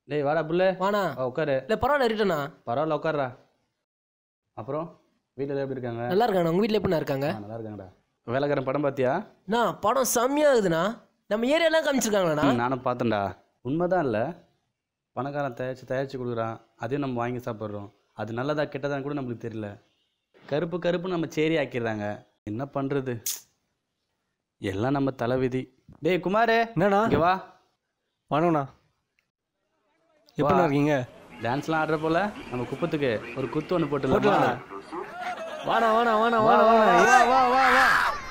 டேய் வாடா புல்லு வாண்ணா வா உட்காரு இல்லை பரவாயில்ல இருக்கட்டண்ணா பரவாயில்ல உட்காருடா அப்புறம் வீட்டில் எப்படி இருக்காங்க நல்லா இருக்காண்ணா உங்கள் வீட்டில் எப்படிண்ணா இருக்காங்க ஆ, நல்லா இருக்காங்கடா வேலைக்காரன் படம் பார்த்தியா அண்ணா படம் செம்மையா இருக்குதுண்ணா நம்ம ஏரியாலாம் காமிச்சிருக்காங்களாண்ணா ம், நானும் பார்த்தேன்டா உண்மைதான் இல்லை பணக்காரன் தயாரித்து தயாரித்து கொடுக்குறான் அதையும் நம்ம வாங்கி சாப்பிட்றோம் அது நல்லதா கெட்டதான்னு கூட நம்மளுக்கு தெரியல கருப்பு கருப்பு நம்ம சேரி ஆக்கிடுறாங்க என்ன பண்ணுறது எல்லாம் நம்ம தலைவிதி டேய் குமாரே என்னண்ணா இங்கே வா வணக்கண்ணா எப்படிண்ணா இருக்கீங்க டான்ஸ்லாம் ஆடுற போல நம்ம குப்பத்துக்கு ஒரு குத்து ஒன்று போட்டுடலாமா வாடா வாடா வாடா வாடா வாடா வா வா வா வா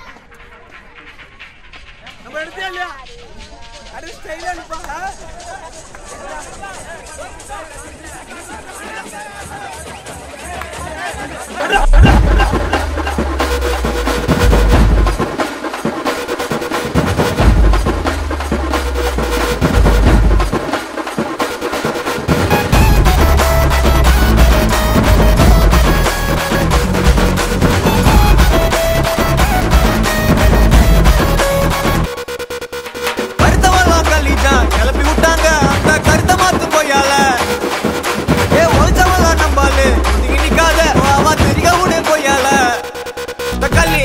கருத்தவெல்லாம் கல்லிட்டான் கிளப்பி விட்டாங்க அந்த கருத்த மாத்து போயால ஏ ஒழிச்சவெல்லாம் நம்பாலு ஒதுங்கி நிக்காத அவ தெரிக உடனே போயால இந்த கல்லி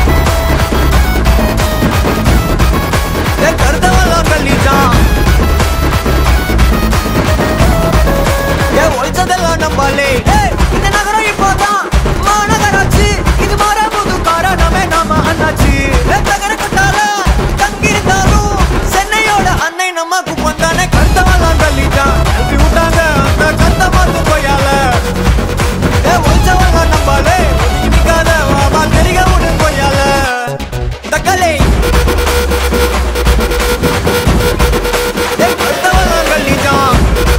ஏ கருத்தவெல்லாம் கல்லிட்டான் ஏ ஒழிச்சதெல்லாம் நம்பாலே ஏய், இந்த நகரம் இப்போதான் மாநகராட்சி இது மாற புது காரணமே நாம அண்ணாச்சி ஏ, தகர கட்டால தங்கியிருந்தாலும் சென்னையோட அன்னை நம்ம குப்பம் தானே கருத்தவெல்லாம் தள்ளிட்டான் எழுப்பி விட்டாங்க அந்த கருத்த மாத்து போயால ஏ ஒழிச்சவெல்லாம் நம்பாலே ஒதுங்கி நிக்காத வா தெரிக விடு போயால இந்த கலை ஏ கருத்தவெல்லாம் தள்ளிட்டான்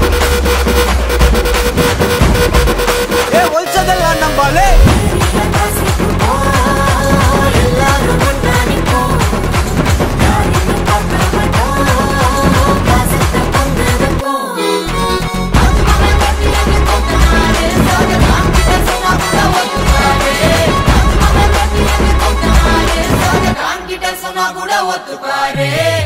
ஏ ஒழிச்சதெல்லாம் நம்பாலே சொன்னா கூட ஒத்துப்பாரு